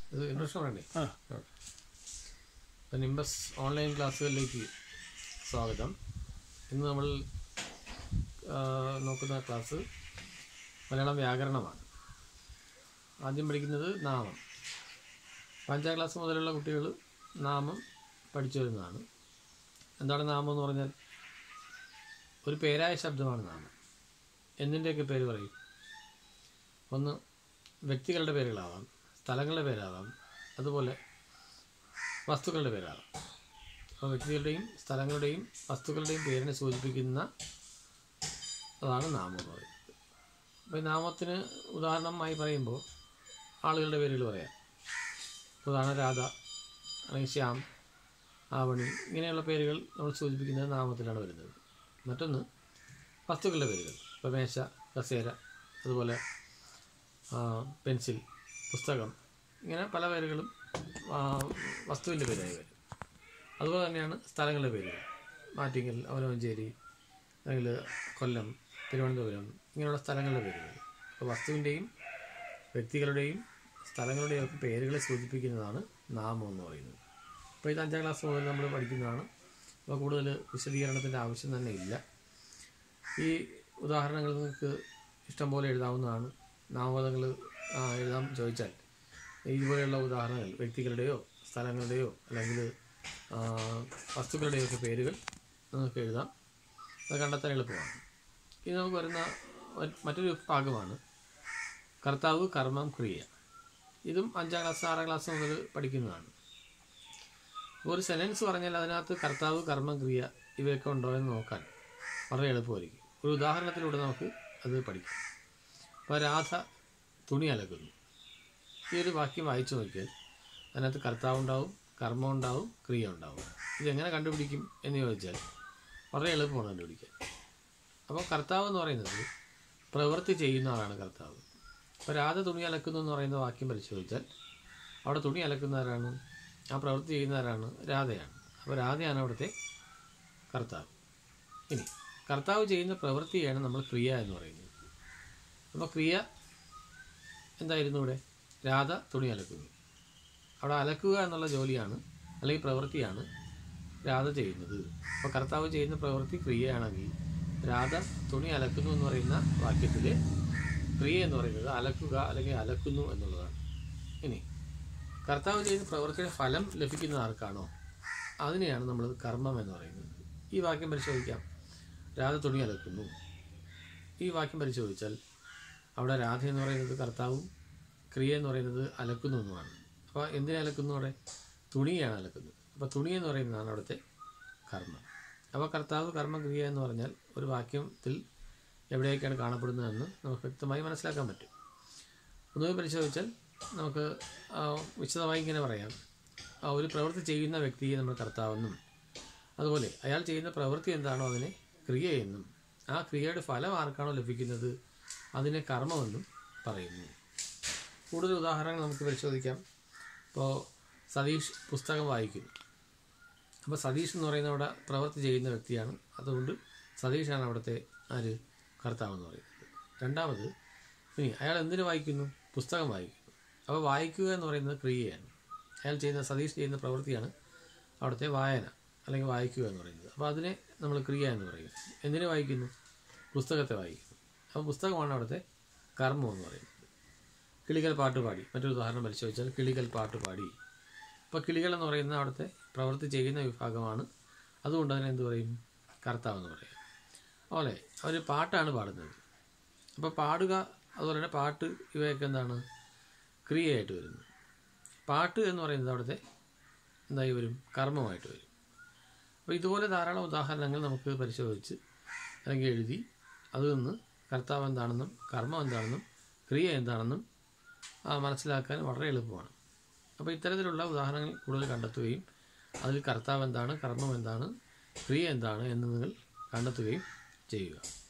ഇത് ഇൻട്രസ്റ്റ് പറയണ്ടേ ആ അപ്പം നിംബസ് ഓൺലൈൻ ക്ലാസ്സുകളിലേക്ക് സ്വാഗതം ഇന്ന് നമ്മൾ ആ, നോക്കുന്ന ക്ലാസ് മലയാളം വ്യാകരണമാണ് ആദ്യം പഠിക്കുന്നത് നാമം അപ്പം അഞ്ചാം ക്ലാസ് മുതലുള്ള കുട്ടികൾ നാമം പഠിച്ചു വരുന്നതാണ് എന്താണ് നാമം എന്ന് പറഞ്ഞാൽ ഒരു പേരായ ശബ്ദമാണ് നാമം എന്തിൻ്റെയൊക്കെ പേര് പറയും ഒന്ന് വ്യക്തികളുടെ പേരുകളാവാം സ്ഥലങ്ങളുടെ പേരാവാം അതുപോലെ വസ്തുക്കളുടെ പേരാവാം അപ്പോൾ വ്യക്തികളുടെയും സ്ഥലങ്ങളുടെയും വസ്തുക്കളുടെയും പേരിനെ സൂചിപ്പിക്കുന്ന അതാണ് നാമം എന്ന് പറയുന്നത് അപ്പോൾ ഈ നാമത്തിന് ഉദാഹരണമായി പറയുമ്പോൾ ആളുകളുടെ പേരുകൾ പറയാം ഉദാഹരണം രാധ അല്ലെങ്കിൽ ശ്യാം ആവണി ഇങ്ങനെയുള്ള പേരുകൾ നമ്മൾ സൂചിപ്പിക്കുന്നത് നാമത്തിലാണ് വരുന്നത് മറ്റൊന്ന് വസ്തുക്കളുടെ പേരുകൾ ഇപ്പോൾ മേശ കസേര അതുപോലെ ആ, പെൻസിൽ പുസ്തകം ഇങ്ങനെ പല പേരുകളും ആ, വസ്തുവിൻ്റെ പേരായി വരും അതുപോലെ തന്നെയാണ് സ്ഥലങ്ങളുടെ പേരുകൾ മാറ്റിങ്ങൽ അവനവഞ്ചേരി അല്ലെങ്കിൽ കൊല്ലം തിരുവനന്തപുരം ഇങ്ങനെയുള്ള സ്ഥലങ്ങളുടെ പേരുകൾ അപ്പോൾ വസ്തുവിൻ്റെയും വ്യക്തികളുടെയും സ്ഥലങ്ങളുടെയും ഒക്കെ പേരുകളെ സൂചിപ്പിക്കുന്നതാണ് നാമം എന്ന് പറയുന്നത് അപ്പോൾ ഇത് അഞ്ചാം ക്ലാസ് മുതൽ നമ്മൾ പഠിക്കുന്നതാണ് അപ്പോൾ കൂടുതൽ വിശദീകരണത്തിൻ്റെ ആവശ്യം തന്നെ ഇല്ല ഈ ഉദാഹരണങ്ങൾ നിങ്ങൾക്ക് ഇഷ്ടം പോലെ എഴുതാവുന്നതാണ് നാമപദങ്ങൾ എഴുതാൻ ചോദിച്ചാൽ ഇതുപോലെയുള്ള ഉദാഹരണങ്ങൾ വ്യക്തികളുടെയോ സ്ഥലങ്ങളുടെയോ അല്ലെങ്കിൽ ആ, വസ്തുക്കളുടെയോ ഒക്കെ പേരുകൾ നിങ്ങൾക്ക് എഴുതാം അത് കണ്ടെത്താൻ എളുപ്പമാണ് ഇനി നമുക്ക് വരുന്ന മ- മറ്റൊരു ഭാഗമാണ് കർത്താവ് കർമ്മം ക്രിയ ഇതും അഞ്ചാം ക്ലാസ് ആറാം ക്ലാസ് മുതൽ പഠിക്കുന്നതാണ് ഒരു സെനൻസ് പറഞ്ഞാൽ അതിനകത്ത് കർത്താവ് കർമ്മം ക്രിയ ഇവയൊക്കെ ഉണ്ടോ എന്ന് നോക്കാൻ വളരെ എളുപ്പമായിരിക്കും ഒരു ഉദാഹരണത്തിലൂടെ നമുക്ക് അത് പഠിക്കാം അപ്പോൾ രാധ തുണി അലക്കുന്നു ഈ ഒരു വാക്യം വായിച്ചു നോക്കിയാൽ അതിനകത്ത് കർത്താവ് ഉണ്ടാവും കർമ്മം ഉണ്ടാവും ക്രിയ ഉണ്ടാവും ഇതെങ്ങനെ കണ്ടുപിടിക്കും എന്ന് ചോദിച്ചാൽ വളരെ എളുപ്പമാണ് കണ്ടുപിടിക്കാൻ അപ്പോൾ കർത്താവ് എന്ന് പറയുന്നത് പ്രവൃത്തി ചെയ്യുന്ന ആളാണ് കർത്താവ് അപ്പോൾ രാധ തുണി അലക്കുന്നു എന്ന് പറയുന്ന വാക്യം പരിശോധിച്ചാൽ അവിടെ തുണി അലക്കുന്നവരാണ് ആ പ്രവൃത്തി ചെയ്യുന്നവരാണ് രാധയാണ് അപ്പോൾ രാധയാണ് അവിടുത്തെ കർത്താവ് ഇനി കർത്താവ് ചെയ്യുന്ന പ്രവൃത്തിയാണ് നമ്മൾ ക്രിയ എന്ന് പറയുന്നത് അപ്പോൾ ക്രിയ എന്തായിരുന്നു ഇവിടെ രാധ തുണി അലക്കുന്നു അവിടെ അലക്കുക എന്നുള്ള ജോലിയാണ് അല്ലെങ്കിൽ പ്രവൃത്തിയാണ് രാധ ചെയ്യുന്നത് അപ്പോൾ കർത്താവ് ചെയ്യുന്ന പ്രവൃത്തി ക്രിയയാണെങ്കിൽ രാധ തുണി അലക്കുന്നു എന്ന് പറയുന്ന വാക്യത്തിൽ ക്രിയ എന്ന് പറയുന്നത് അലക്കുക അല്ലെങ്കിൽ അലക്കുന്നു എന്നുള്ളതാണ് ഇനി കർത്താവ് ചെയ്യുന്ന പ്രവൃത്തിയുടെ ഫലം ലഭിക്കുന്ന ആർക്കാണോ അതിനെയാണ് നമ്മൾ കർമ്മം എന്ന് പറയുന്നത് ഈ വാക്യം പരിശോധിക്കാം രാധ തുണി അലക്കുന്നു ഈ വാക്യം പരിശോധിച്ചാൽ അവിടെ രാധ എന്ന് പറയുന്നത് കർത്താവും ക്രിയ എന്ന് പറയുന്നത് അലക്കുന്നു എന്നുമാണ് അപ്പോൾ എന്തിനെ അലക്കുന്നു അവിടെ തുണിയാണ് അലക്കുന്നത് അപ്പോൾ തുണി എന്ന് പറയുന്നതാണ് അവിടുത്തെ കർമ്മം അപ്പോൾ കർത്താവ് കർമ്മക്രിയ എന്ന് പറഞ്ഞാൽ ഒരു വാക്യത്തിൽ എവിടെയൊക്കെയാണ് കാണപ്പെടുന്നതെന്ന് നമുക്ക് വ്യക്തമായി മനസ്സിലാക്കാൻ പറ്റും ഒന്നുകൂടി പരിശോധിച്ചാൽ നമുക്ക് ആ, വിശദമായി ഇങ്ങനെ പറയാം ആ, ഒരു പ്രവൃത്തി ചെയ്യുന്ന വ്യക്തിയെ നമ്മൾ കർത്താവെന്നും അതുപോലെ അയാൾ ചെയ്യുന്ന പ്രവൃത്തി എന്താണോ അതിനെ ക്രിയ എന്നും ആ ക്രിയയുടെ ഫലം ആർക്കാണോ ലഭിക്കുന്നത് അതിനെ കർമ്മമെന്നും പറയുന്നു കൂടുതൽ ഉദാഹരണങ്ങൾ നമുക്ക് പരിശോധിക്കാം ഇപ്പോൾ സതീഷ് പുസ്തകം വായിക്കുന്നു അപ്പോൾ സതീഷ് എന്ന് പറയുന്ന അവിടെ പ്രവൃത്തി ചെയ്യുന്ന വ്യക്തിയാണ് അതുകൊണ്ട് സതീഷാണ് അവിടുത്തെ ആര് കർത്താവ് എന്ന് പറയുന്നത് രണ്ടാമത് ഇനി അയാൾ എന്തിനു വായിക്കുന്നു പുസ്തകം വായിക്കുന്നു അപ്പോൾ വായിക്കുക എന്ന് പറയുന്നത് ക്രിയയാണ് അയാൾ ചെയ്യുന്ന സതീഷ് ചെയ്യുന്ന പ്രവൃത്തിയാണ് അവിടുത്തെ വായന അല്ലെങ്കിൽ വായിക്കുക എന്ന് പറയുന്നത് അപ്പോൾ അതിനെ നമ്മൾ ക്രിയ എന്ന് പറയും എന്തിനു വായിക്കുന്നു പുസ്തകത്തെ വായിക്കുന്നു അപ്പോൾ പുസ്തകമാണ് അവിടുത്തെ കർമ്മം എന്ന് പറയുന്നത് കിളികൾ പാട്ട് പാടി മറ്റൊരു ഉദാഹരണം പരിശോധിച്ചാൽ കിളികൾ പാട്ട് പാടി അപ്പോൾ കിളികൾ എന്ന് പറയുന്ന അവിടുത്തെ പ്രവൃത്തി ചെയ്യുന്ന വിഭാഗമാണ് അതുകൊണ്ട് അതിനെ എന്ത് പറയും കർത്താവ് എന്ന് പറയും അതുപോലെ അവർ പാട്ടാണ് പാടുന്നത് അപ്പോൾ പാടുക അതുപോലെ തന്നെ പാട്ട് ഇവയൊക്കെ എന്താണ് ക്രിയയായിട്ട് വരുന്നു പാട്ട് എന്ന് പറയുന്നത് അവിടുത്തെ എന്തായി വരും കർമ്മമായിട്ട് വരും അപ്പോൾ ഇതുപോലെ ധാരാളം ഉദാഹരണങ്ങൾ നമുക്ക് പരിശോധിച്ച് അല്ലെങ്കിൽ എഴുതി അതിൽ നിന്ന് കർത്താവ് എന്താണെന്നും കർമ്മം എന്താണെന്നും ക്രിയ എന്താണെന്നും ആ, മനസ്സിലാക്കാൻ വളരെ എളുപ്പമാണ് അപ്പോൾ ഇത്തരത്തിലുള്ള ഉദാഹരണങ്ങൾ കൂടുതൽ കണ്ടെത്തുകയും അതിൽ കർത്താവ് എന്താണ് കർമ്മം എന്താണ് ക്രിയ എന്താണ് എന്ന് നിങ്ങൾ കണ്ടെത്തുകയും ചെയ്യുക